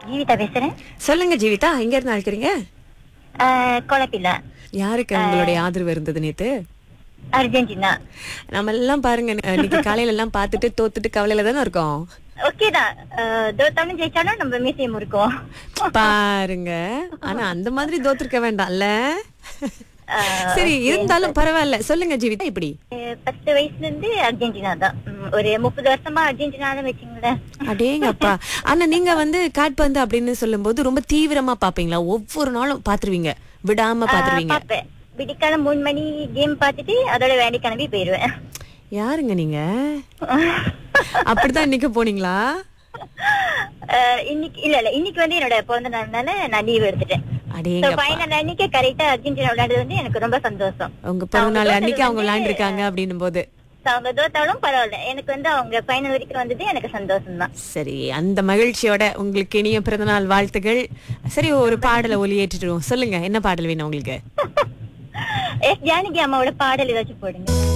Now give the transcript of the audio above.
ஜீவிதா பேசுறேன் சொல்லுங்க ஜீவிதா எங்க இருந்து அழைக்கிறீங்க ஆஹ், குழப்பில்ல யாருக்கு உங்களுடைய ஆதரவு இருந்தது நேத்து அர்ஜென்டினா நம்ம எல்லாம் பாருங்க இன்னைக்கு காலையில எல்லாம் பார்த்துட்டு தோத்துட்டு கவலையில தானே இருக்கோம் ஓகே தான் ஆஹ், தோத்தாலும் ஜெயிச்சாலும் நம்ம மியூசியம் இருக்கோம் பாருங்க ஆனா அந்த மாதிரி தோத்துருக்க வேண்டாம்ல ஆஹ், சரி இருந்தாலும் பரவாயில்ல சொல்லுங்க ஜீவிதா இப்படி ஆஹ், பத்து வயசுல இருந்து அர்ஜென்டினா தான் உம், ஒரு முப்பது வருஷமா அர்ஜென்டினா தான் வச்சுங்களேன் அடேங்கப்பா ஆனா நீங்க வந்து காட்பந்து அப்படின்னு சொல்லும்போது ரொம்ப தீவிரமா பாப்பீங்களா ஒவ்வொரு நாளும் பாத்துருவீங்க விடாம பாத்துருவீங்க பாப்பேன் விடிக்காலம் மூணு மணி கேம் பார்த்துட்டு அதோட வேலை கிளம்பி போயிருவேன் யாருங்க நீங்க அப்படிதான் இன்னைக்கு போனீங்களா ஆஹ், இன்னைக்கு இல்ல இல்ல இன்னைக்கு வந்து என்னோட பிறந்த நாள்னால நான் லீவ் எடுத்துட்டேன் அடேங்கப்பா ஃபைனல் அன்னைக்கு கரெக்டா அர்ஜென்டினா விளையாடுறது வந்து எனக்கு ரொம்ப சந்தோஷம் உங்க பிறந்த நாள் அவங்க அன்னைக்கு அவங்க வந்து- விளையாண்டுருக்காங்க அப்படின்னும் போது So, அவங்க தோத்தாலும் பரவாயில்ல எனக்கு வந்து அவங்க ஃபைனல் வரைக்கும் வந்தது எனக்கு சந்தோஷம் தான் சரி அந்த மகிழ்ச்சியோட உங்களுக்கு இனிய பிறந்தநாள் வாழ்த்துகள் சரி ஒரு பாடலை ஒலியேற்றிடுவோம் சொல்லுங்க என்ன பாடல் வேணும் உங்களுக்கு எஸ் ஜானகி அம்மாவோட பாடல் ஏதாச்சும் போடுங்க